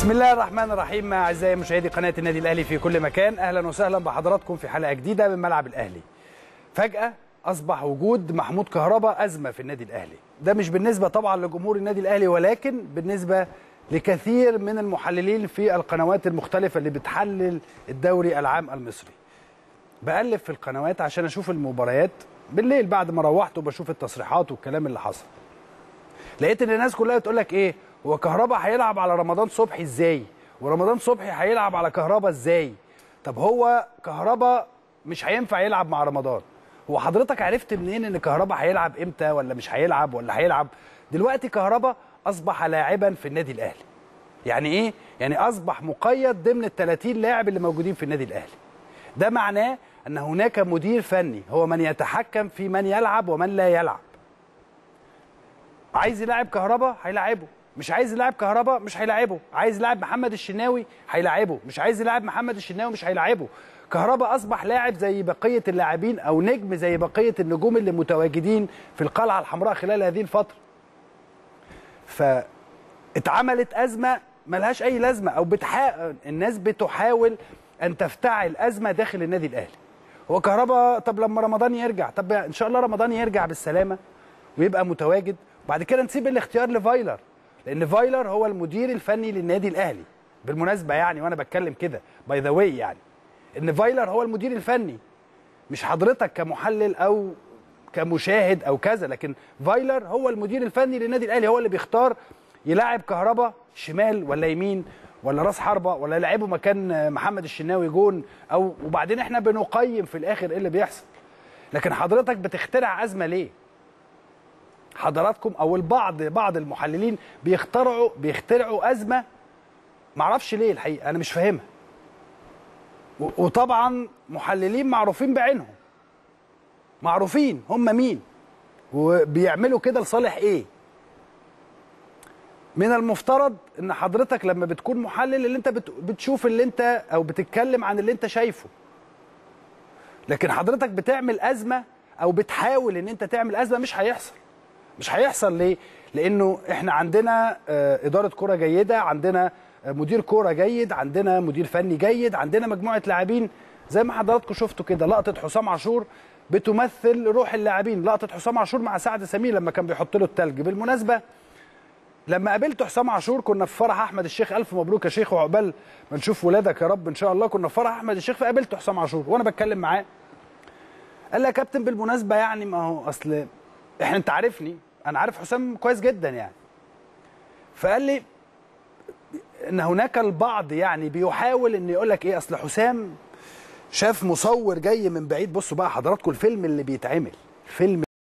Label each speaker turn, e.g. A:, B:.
A: بسم الله الرحمن الرحيم اعزائي مشاهدي قناه النادي الاهلي في كل مكان اهلا وسهلا بحضراتكم في حلقه جديده من ملعب الاهلي فجاه اصبح وجود محمود كهربا ازمه في النادي الاهلي ده مش بالنسبه طبعا لجمهور النادي الاهلي ولكن بالنسبه لكثير من المحللين في القنوات المختلفه اللي بتحلل الدوري العام المصري بقلب في القنوات عشان اشوف المباريات بالليل بعد ما روحت وبشوف التصريحات والكلام اللي حصل لقيت ان الناس كلها بتقول لك ايه هو كهربا هيلعب على رمضان صبحي ازاي ورمضان صبحي هيلعب على كهربا ازاي طب هو كهربا مش هينفع يلعب مع رمضان هو حضرتك عرفت منين ان كهربا هيلعب امتى ولا مش هيلعب ولا هيلعب دلوقتي كهربا اصبح لاعبا في النادي الاهلي يعني ايه يعني اصبح مقيد ضمن ال 30 لاعب اللي موجودين في النادي الاهلي ده معناه ان هناك مدير فني هو من يتحكم في من يلعب ومن لا يلعب عايز يلعب كهربا هيلاعبه مش عايز يلعب كهربا مش هيلاعبه عايز يلعب محمد الشناوي هيلاعبه مش عايز يلعب محمد الشناوي مش هيلاعبه كهربا اصبح لاعب زي بقيه اللاعبين او نجم زي بقيه النجوم اللي متواجدين في القلعه الحمراء خلال هذه الفتره فاتعملت ازمه ملهاش اي لازمه او بتحا... الناس بتحاول ان تفتعل ازمه داخل النادي الاهلي هو كهربا طب لما رمضان يرجع طب ان شاء الله رمضان يرجع بالسلامه ويبقى متواجد وبعد كده نسيب الاختيار لفايلر لان فايلر هو المدير الفني للنادي الاهلي بالمناسبه يعني وانا بتكلم كده باي ذا واي يعني ان فايلر هو المدير الفني مش حضرتك كمحلل او كمشاهد او كذا لكن فايلر هو المدير الفني للنادي الاهلي هو اللي بيختار يلاعب كهربا شمال ولا يمين ولا راس حربه ولا يلعبه مكان محمد الشناوي جون او وبعدين احنا بنقيم في الاخر ايه اللي بيحصل لكن حضرتك بتخترع ازمه ليه حضراتكم او البعض بعض المحللين بيخترعوا بيخترعوا ازمه معرفش ليه الحقيقه انا مش فاهمها وطبعا محللين معروفين بعينهم معروفين هم مين وبيعملوا كده لصالح ايه من المفترض ان حضرتك لما بتكون محلل اللي انت بتشوف اللي انت او بتتكلم عن اللي انت شايفه لكن حضرتك بتعمل ازمه او بتحاول ان انت تعمل ازمه مش هيحصل مش هيحصل ليه لانه احنا عندنا اداره كره جيده عندنا مدير كوره جيد عندنا مدير فني جيد عندنا مجموعه لاعبين زي ما حضراتكم شفتوا كده لقطه حسام عاشور بتمثل روح اللاعبين لقطه حسام عاشور مع سعد سمير لما كان بيحط له التلج بالمناسبه لما قابلت حسام عاشور كنا في فرح احمد الشيخ الف مبروك يا شيخ وعقبال ما نشوف ولادك يا رب ان شاء الله كنا في فرح احمد الشيخ فقابلت حسام عاشور وانا بتكلم معاه قال لي يا كابتن بالمناسبه يعني ما هو اصل احنا انت عارفني انا عارف حسام كويس جدا يعني فقال لي ان هناك البعض يعني بيحاول ان يقول لك ايه اصل حسام شاف مصور جاي من بعيد بصوا بقى حضراتكم الفيلم اللي بيتعمل فيلم